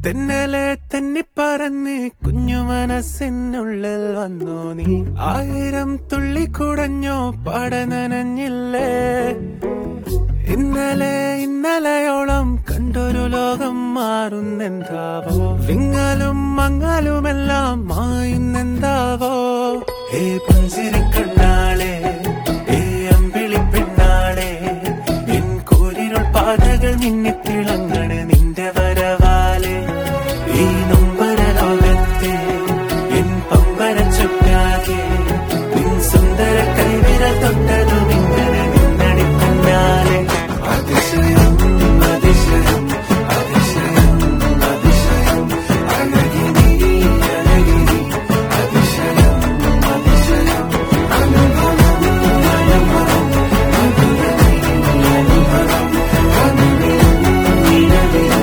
തെന്നലെ തെന്നിപ്പറന്ന് കുഞ്ഞു മനസ്സിനുള്ളിൽ വന്നു നീ ആയിരം തുള്ളി കുടഞ്ഞോ പടനനഞ്ഞില്ലേ ഇന്നലെ ഇന്നലെയോളം കണ്ടൊരു ലോകം മാറുന്നെന്താവോ വിങ്ങലും മങ്ങലുമെല്ലാം മായുന്നെന്താവോ ഏ പുഞ്ചിരി കണ്ണാളെ ഏ അമ്പിളി പെണ്ണാളെ എൻ കൂരിരുൾ പാതകൾ മിന്നിത്തിളങ്ങണ് നിന്റെ വരവാലെ ഈ നൊമ്പര ലോകത്തെ എൻ പമ്പര ചുറ്റാകെ നിൻ സുന്ദര കൈവിരൽ തൊട്ടതും ഇങ്ങനെ നിന്നടി പിന്നാലെ അതിശയം അതിശയം അതിശയം അതിശയം അഴകിനി അഴകിനി അതിശയം അതിശയം അനുഭവം അനുഭവം അനുഭവം അനുഭവം അനുഭവം നിലവിൽ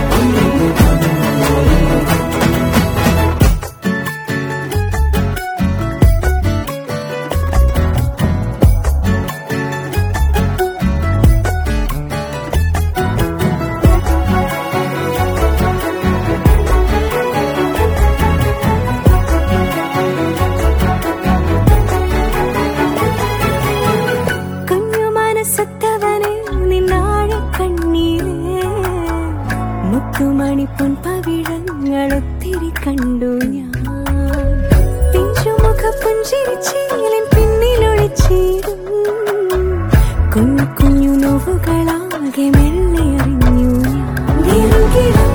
കുഞ്ഞു മനസ്സത്തവനെ നിന്നാഴെ കണ്ണീരേ മുത്തുമണി പൊൻപവിഴങ്ങൾ ഒത്തിരി കണ്ടു ഞാൻ പിഞ്ചുമുഖ പുഞ്ചിരിച്ചീലിൻ പിന്നിലൊളിച്ചീരും കുഞ്ഞു കുഞ്ഞു നോവുകളാകെ മെല്ലെ അറിഞ്ഞു ഞാൻ നെറുകിടാം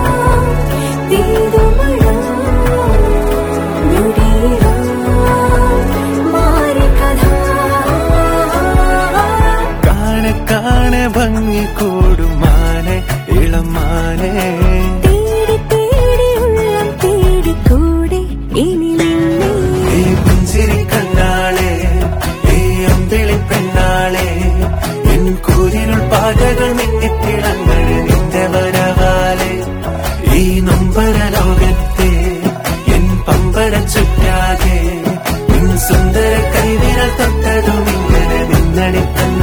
തീതുമഴ ഞൊടിയിടാം മാറിക്കഥ കാണെ കാണെ ഭംഗി കൂടുമാനെ ഇളമാനെ തേടി തേടി ഉള്ളം തേടി കൂടെ ഇനി നിന്നെ ഈ പുഞ്ചിരി കണ്ണാളെ ഈ അമ്പിളി പെണ്ണാളെ എൻ കൂരിരുൾ പാതകൾ മിന്നിത്തിളങ്ങണ് നിന്റെ വരവാലെ ഈ നൊമ്പര ലോകത്തെ എൻ പമ്പര ചുറ്റാകെ നിൻ സുന്ദര കൈവിരൽ തൊട്ടതും ഇങ്ങനെ നിന്നടി